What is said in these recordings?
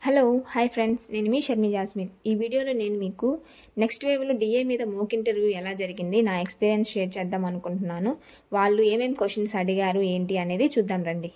Hello hi friends నేను మీ షర్మి jasmine ఈ వీడియోలో నేను మీకు నెక్స్ట్ వేవ్లో డిఏ మీద మోక్ ఇంటర్వ్యూ ఎలా జరిగింది నా ఎక్స్పీరియన్స్ షేర్ చేద్దాం అనుకుంటున్నాను వాళ్ళు ఏమేమి క్వశ్చన్స్ అడిగారు ఏంటి అనేది చూద్దాం రండి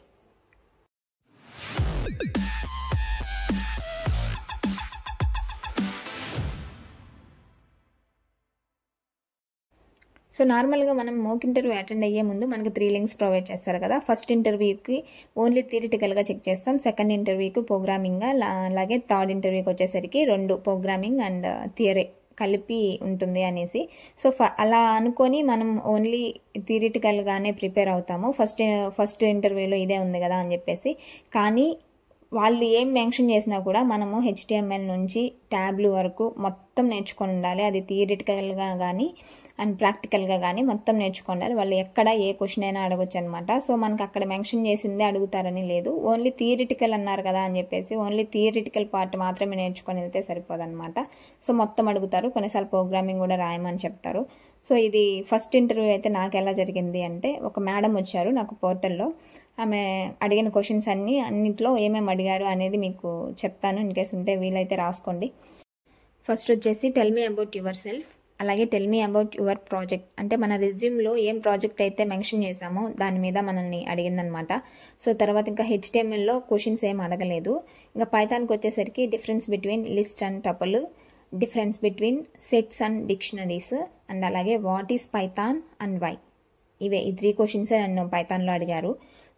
సో నార్మల్గా మనం మోక్ ఇంటర్వ్యూ అటెండ్ అయ్యే ముందు మనకు త్రీ లింక్స్ ప్రొవైడ్ చేస్తారు కదా ఫస్ట్ ఇంటర్వ్యూకి ఓన్లీ థియరిటికల్గా చెక్ చేస్తాం సెకండ్ ఇంటర్వ్యూకి ప్రోగ్రామింగ్ అలాగే థర్డ్ ఇంటర్వ్యూకి వచ్చేసరికి రెండు ప్రోగ్రామింగ్ అండ్ థియరీ కలిపి ఉంటుంది అనేసి సో ఫ అలా అనుకొని మనం ఓన్లీ థియరిటికల్గానే ప్రిపేర్ అవుతాము ఫస్ట్ ఫస్ట్ ఇంటర్వ్యూలో ఇదే ఉంది కదా అని చెప్పేసి కానీ వాళ్ళు ఏం మెన్షన్ చేసినా కూడా మనము హెచ్టిఎంఎల్ నుంచి ట్యాబ్లు వరకు మొత్తం నేర్చుకొని ఉండాలి అది థియరిటికల్గా కానీ అండ్ ప్రాక్టికల్గా కానీ మొత్తం నేర్చుకొని ఉండాలి వాళ్ళు ఎక్కడ ఏ క్వశ్చన్ అయినా అడగొచ్చు అనమాట సో మనకు అక్కడ మెన్షన్ చేసిందే అడుగుతారని లేదు ఓన్లీ థియరిటికల్ అన్నారు కదా అని చెప్పేసి ఓన్లీ థియరిటికల్ పార్ట్ మాత్రమే నేర్చుకొని వెళ్తే సరిపోదన్నమాట సో మొత్తం అడుగుతారు కొన్నిసార్లు ప్రోగ్రామింగ్ కూడా రాయమని చెప్తారు సో ఇది ఫస్ట్ ఇంటర్వ్యూ అయితే నాకు ఎలా జరిగింది అంటే ఒక మేడం వచ్చారు నాకు పోర్టల్లో ఆమె అడిగిన క్వశ్చన్స్ అన్నీ అన్నింటిలో ఏమేమి అడిగారు అనేది మీకు చెప్తాను ఇన్ కేసు ఉంటే వీలైతే రాసుకోండి ఫస్ట్ వచ్చేసి tell me about yourself అలాగే tell me about your project అంటే మన రెజ్యూమ్లో ఏం ప్రాజెక్ట్ అయితే మెన్షన్ చేసామో దాని మీద మనల్ని అడిగిందనమాట సో తర్వాత ఇంకా హెచ్టిఎంఎల్లో క్వశ్చన్స్ ఏం అడగలేదు ఇంకా పైథాన్కి వచ్చేసరికి difference between list and tuple difference between sets and dictionaries and అలాగే what is Python and why ఇవే ఈ త్రీ క్వశ్చన్సే నన్ను పైథాన్లో అడిగారు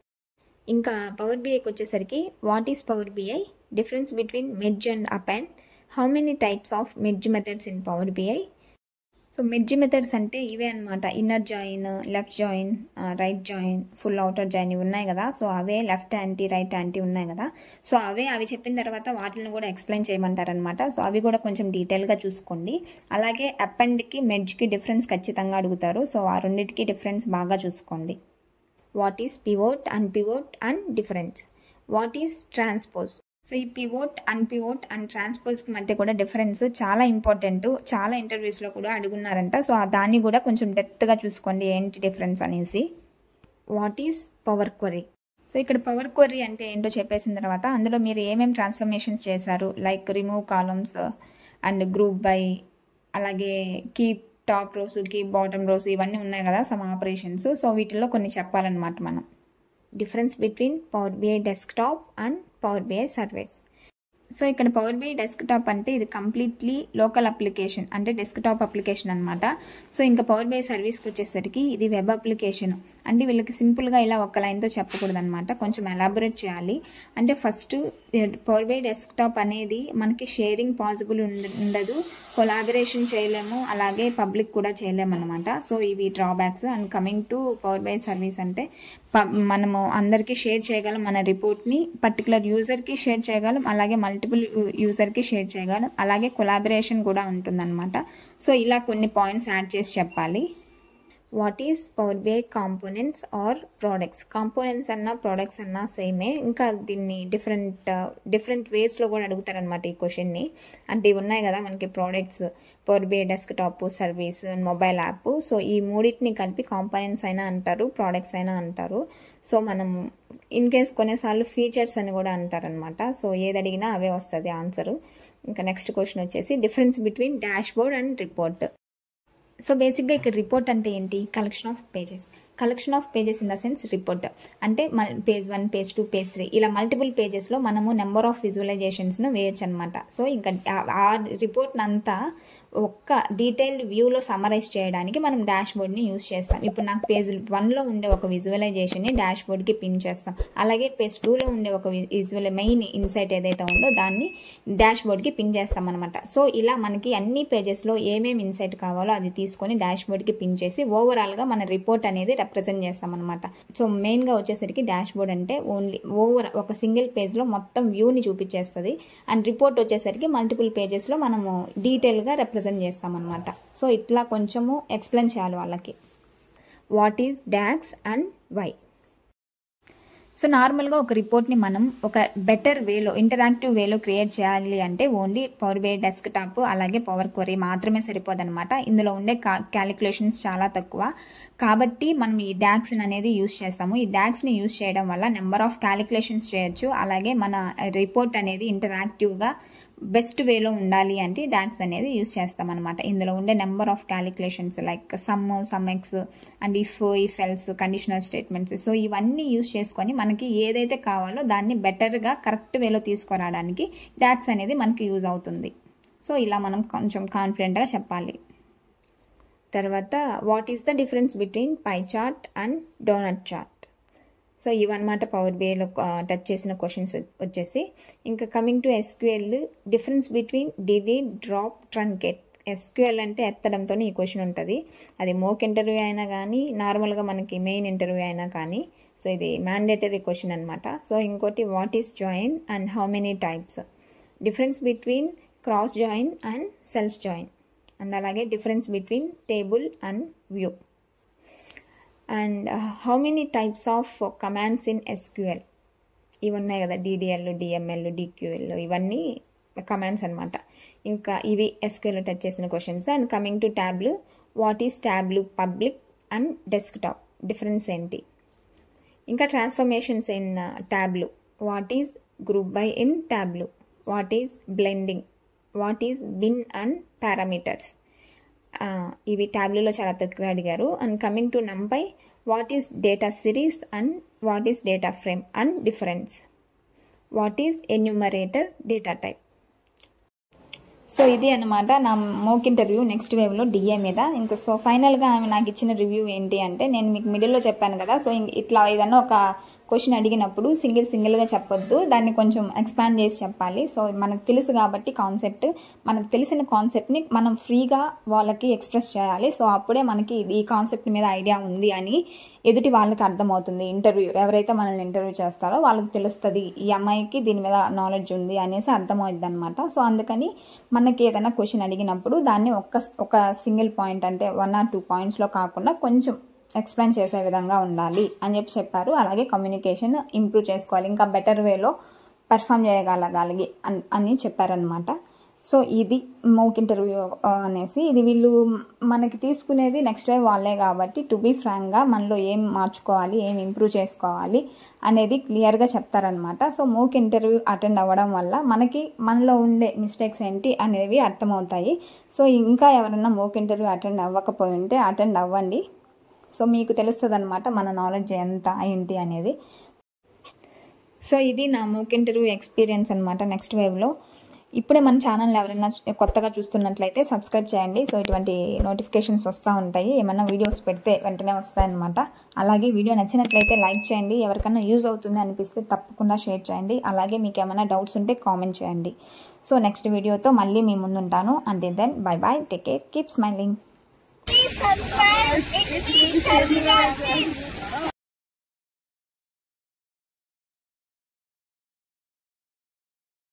ఇంకా పవర్ బిఐకి వచ్చేసరికి what is power BI difference between merge and up and how many types of merge methods in power BI so merge methods అంటే ఇవే అనమాట inner join left join right join full outer join ఇవి ఉన్నాయి కదా so అవే left anti right anti ఉన్నాయి కదా so అవే అవి చెప్పిన తర్వాత వాటిని కూడా ఎక్స్ప్లెయిన్ చేయమంటారనమాట సో అవి కూడా కొంచెం డీటెయిల్గా చూసుకోండి అలాగే అప్ అండ్కి మెడ్జ్కి డిఫరెన్స్ ఖచ్చితంగా అడుగుతారు సో ఆ రెండింటికి డిఫరెన్స్ బాగా చూసుకోండి what is pivot unpivot and difference what is transpose so ఈ పివోట్ అన్ పివోట్ అండ్ ట్రాన్స్పోజ్కి మధ్య కూడా డిఫరెన్స్ చాలా ఇంపార్టెంట్ చాలా ఇంటర్వ్యూస్లో కూడా అడుగున్నారంట సో దాన్ని కూడా కొంచెం డెప్త్గా చూసుకోండి ఏంటి డిఫరెన్స్ అనేసి what is power query so ఇక్కడ పవర్ క్వరీ అంటే ఏంటో చెప్పేసిన తర్వాత అందులో మీరు ఏమేమి ట్రాన్స్ఫర్మేషన్స్ చేశారు like remove columns and group by అలాగే keep top rows keep bottom rows ఇవన్నీ ఉన్నాయి కదా సమ్ ఆపరేషన్స్ సో వీటిల్లో కొన్ని చెప్పాలన్నమాట మనం difference between power BI desktop and power BI service so ఇక్కడ పవర్ బిఐ డెస్క్టాప్ అంటే ఇది కంప్లీట్లీ లోకల్ అప్లికేషన్ అంటే డెస్క్టాప్ అప్లికేషన్ అనమాట సో ఇంకా పవర్ బిఐ సర్వీస్కి వచ్చేసరికి ఇది వెబ్ అప్లికేషన్ అంటే వీళ్ళకి సింపుల్గా ఇలా ఒక లైన్తో చెప్పకూడదు అనమాట కొంచెం ఎలాబొరేట్ చేయాలి అంటే ఫస్ట్ పవర్ బిఐ డెస్క్టాప్ అనేది మనకి షేరింగ్ పాసిబుల్ ఉండదు కొలాబరేషన్ చేయలేము అలాగే పబ్లిక్ కూడా చేయలేము అనమాట సో ఇవి drawbacks and coming to power BI service అంటే మనము అందరికీ షేర్ చేయగలం మన రిపోర్ట్ని పర్టికులర్ యూజర్కి షేర్ చేయగలం అలాగే మల్టిపుల్ యూజర్కి షేర్ చేయగలం అలాగే కొలాబరేషన్ కూడా ఉంటుందన్నమాట సో ఇలా కొన్ని పాయింట్స్ యాడ్ చేసి చెప్పాలి what is power BI components or products components అన్న ప్రోడక్ట్స్ అన్న సేమే ఇంకా దీన్ని డిఫరెంట్ డిఫరెంట్ వేస్లో కూడా అడుగుతారనమాట ఈ క్వశ్చన్ని అంటే ఇవి ఉన్నాయి కదా మనకి products power BI desktop service mobile app so ఈ మూడింటిని కలిపి కాంపోనెంట్స్ అయినా అంటారు ప్రోడక్ట్స్ అయినా అంటారు సో మనం ఇన్ కేస్ కొన్నిసార్లు ఫీచర్స్ అని కూడా అంటారనమాట సో ఏది అడిగినా అవే వస్తుంది ఆన్సర్ ఇంకా నెక్స్ట్ క్వశ్చన్ వచ్చేసి difference between dashboard and report so బేసిక్గా ఇక్కడ రిపోర్ట్ అంటే ఏంటి collection of pages collection of pages in the sense report అంటే page one page two page three ఇలా మల్టిపుల్ పేజెస్లో మనము నెంబర్ ఆఫ్ విజువలైజేషన్స్ను వేయచ్చు అనమాట సో ఇంకా ఆ రిపోర్ట్ని అంతా ఒక్క డీటెయిల్డ్ వ్యూలో సమరైజ్ చేయడానికి మనం డాష్ బోర్డ్ని యూస్ చేస్తాం ఇప్పుడు నాకు పేజ్ వన్లో ఉండే ఒక విజువలైజేషన్ని డాష్ బోర్డ్కి పిన్ చేస్తాం అలాగే పేజ్ టూలో ఉండే ఒక విజువల్ మెయిన్ ఇన్సైట్ ఏదైతే ఉందో దాన్ని డాష్ బోర్డ్కి పిన్ చేస్తాం అనమాట సో ఇలా మనకి అన్ని పేజెస్లో ఏమేమి ఇన్సైట్ కావాలో అది తీసుకొని డాష్ బోర్డ్కి పిన్ చేసి ఓవరాల్గా మన రిపోర్ట్ అనేది రిప్రజెంట్ చేస్తాం అనమాట సో మెయిన్గా వచ్చేసరికి డాష్ బోర్డ్ అంటే ఓన్లీ ఓవర్ ఒక సింగిల్ పేజ్లో మొత్తం వ్యూని చూపించేస్తుంది అండ్ రిపోర్ట్ వచ్చేసరికి మల్టిపుల్ పేజెస్లో మనము డీటెయిల్గా రిప్రజెంట్ చేస్తామన్నమాట సో ఇట్లా కొంచెము ఎక్స్ప్లెయిన్ చేయాలి వాళ్ళకి what is DAX and why so నార్మల్గా ఒక రిపోర్ట్ని మనం ఒక బెటర్ వేలో ఇంటరాక్టివ్ వేలో క్రియేట్ చేయాలి అంటే only power BI desktop అలాగే పవర్ క్వరీ మాత్రమే సరిపోదన్నమాట ఇందులో ఉండే కా క్యాలిక్యులేషన్స్ చాలా తక్కువ కాబట్టి మనం ఈ డాక్స్ని అనేది యూస్ చేస్తాము ఈ డాక్స్ని యూస్ చేయడం వల్ల నెంబర్ ఆఫ్ క్యాలిక్యులేషన్స్ చేయొచ్చు అలాగే మన రిపోర్ట్ అనేది ఇంటరాక్టివ్గా బెస్ట్ వేలో ఉండాలి అంటే డాక్స్ అనేది యూస్ చేస్తాం అనమాట ఇందులో ఉండే number of calculations like sum sumx and if if else conditional statements so ఇవన్నీ యూస్ చేసుకొని మనకి ఏదైతే కావాలో దాన్ని బెటర్గా కరెక్ట్ వేలో తీసుకురావడానికి డాక్స్ అనేది మనకి యూజ్ అవుతుంది సో ఇలా మనం కొంచెం కాన్ఫిడెంట్గా చెప్పాలి తర్వాత what is the difference between pie chart and donut chart so ఇవన్నమాట పవర్ బిఐలో టచ్ చేసిన క్వశ్చన్స్ వచ్చేసి ఇంకా coming to SQL difference between DD drop truncate SQL అంటే ఎత్తడంతో ఈ క్వశ్చన్ ఉంటుంది అది మోక్ ఇంటర్వ్యూ అయినా కానీ నార్మల్గా మనకి మెయిన్ ఇంటర్వ్యూ అయినా కానీ సో ఇది మ్యాండేటరీ క్వశ్చన్ అనమాట సో ఇంకోటి what is join and how many types difference between cross join and self join and అలాగే difference between table and view and how many types of commands in SQL ఇవి ఉన్నాయి కదా DDL DML DQL ఇవన్నీ commands అనమాట ఇంకా ఇవి SQL touch చేసిన questions and coming to Tableau what is Tableau public and desktop difference ఏంటి ఇంకా transformations in Tableau what is group by in Tableau what is blending what is bin and parameters ఇవి ట్యాబ్లలో చాలా తక్కువ అడిగారు and coming to NumPy what is data series and what is data frame and difference what is enumerator data type so ఇది అనమాట నా mock interview next వేవ్లో DA మీద ఇంకా సో ఫైనల్గా ఆమె నాకు ఇచ్చిన రివ్యూ ఏంటి అంటే నేను మీకు మిడిల్లో చెప్పాను కదా సో ఇట్లా ఏదన్నా ఒక క్వశ్చన్ అడిగినప్పుడు సింగిల్ సింగిల్గా చెప్పొద్దు దాన్ని కొంచెం ఎక్స్పాండ్ చేసి చెప్పాలి సో మనకు తెలుసు కాబట్టి కాన్సెప్ట్ మనకు తెలిసిన కాన్సెప్ట్ని మనం ఫ్రీగా వాళ్ళకి ఎక్స్ప్రెస్ చేయాలి సో అప్పుడే మనకి ఈ కాన్సెప్ట్ మీద ఐడియా ఉంది అని ఎదుటి వాళ్ళకి అర్థమవుతుంది ఇంటర్వ్యూ ఎవరైతే మనల్ని ఇంటర్వ్యూ చేస్తారో వాళ్ళకి తెలుస్తుంది ఈ అమ్మాయికి దీని మీద నాలెడ్జ్ ఉంది అనేసి అర్థమవుద్ది అనమాట సో అందుకని మనకి ఏదైనా క్వశ్చన్ అడిగినప్పుడు దాన్ని ఒక్క ఒక సింగిల్ పాయింట్ అంటే వన్ ఆర్ టూ పాయింట్స్లో కాకుండా కొంచెం ఎక్స్ప్లెయిన్ చేసే విధంగా ఉండాలి అని చెప్పి చెప్పారు అలాగే కమ్యూనికేషన్ ఇంప్రూవ్ చేసుకోవాలి ఇంకా బెటర్ వేలో పర్ఫామ్ చేయగలగాలి అని చెప్పారనమాట సో ఇది మౌక్ ఇంటర్వ్యూ అనేసి ఇది వీళ్ళు మనకి తీసుకునేది నెక్స్ట్ డే వాళ్ళే కాబట్టి టు బీ ఫ్రాంక్గా మనలో ఏం మార్చుకోవాలి ఏం ఇంప్రూవ్ చేసుకోవాలి అనేది క్లియర్గా చెప్తారనమాట సో మోక్ ఇంటర్వ్యూ అటెండ్ అవ్వడం వల్ల మనకి మనలో ఉండే మిస్టేక్స్ ఏంటి అనేవి అర్థమవుతాయి సో ఇంకా ఎవరైనా మోక్ ఇంటర్వ్యూ అటెండ్ అవ్వకపోయి ఉంటే అటెండ్ అవ్వండి సో మీకు తెలుస్తుంది అనమాట మన నాలెడ్జ్ ఎంత ఏంటి అనేది సో ఇది నా మూక్ ఇంటర్వ్యూ ఎక్స్పీరియన్స్ అనమాట నెక్స్ట్ వేవ్లో ఇప్పుడే మన ఛానల్ ఎవరైనా కొత్తగా చూస్తున్నట్లయితే సబ్స్క్రైబ్ చేయండి సో ఇటువంటి నోటిఫికేషన్స్ వస్తూ ఉంటాయి ఏమైనా వీడియోస్ పెడితే వెంటనే వస్తాయన్నమాట అలాగే వీడియో నచ్చినట్లయితే లైక్ చేయండి ఎవరికైనా యూజ్ అవుతుంది అనిపిస్తే తప్పకుండా షేర్ చేయండి అలాగే మీకు ఏమైనా డౌట్స్ ఉంటే కామెంట్ చేయండి సో నెక్స్ట్ వీడియోతో మళ్ళీ మీ ముందుంటాను అంటే then bye bye take care keep smiling Please subscribe. It's Sharmila Singh.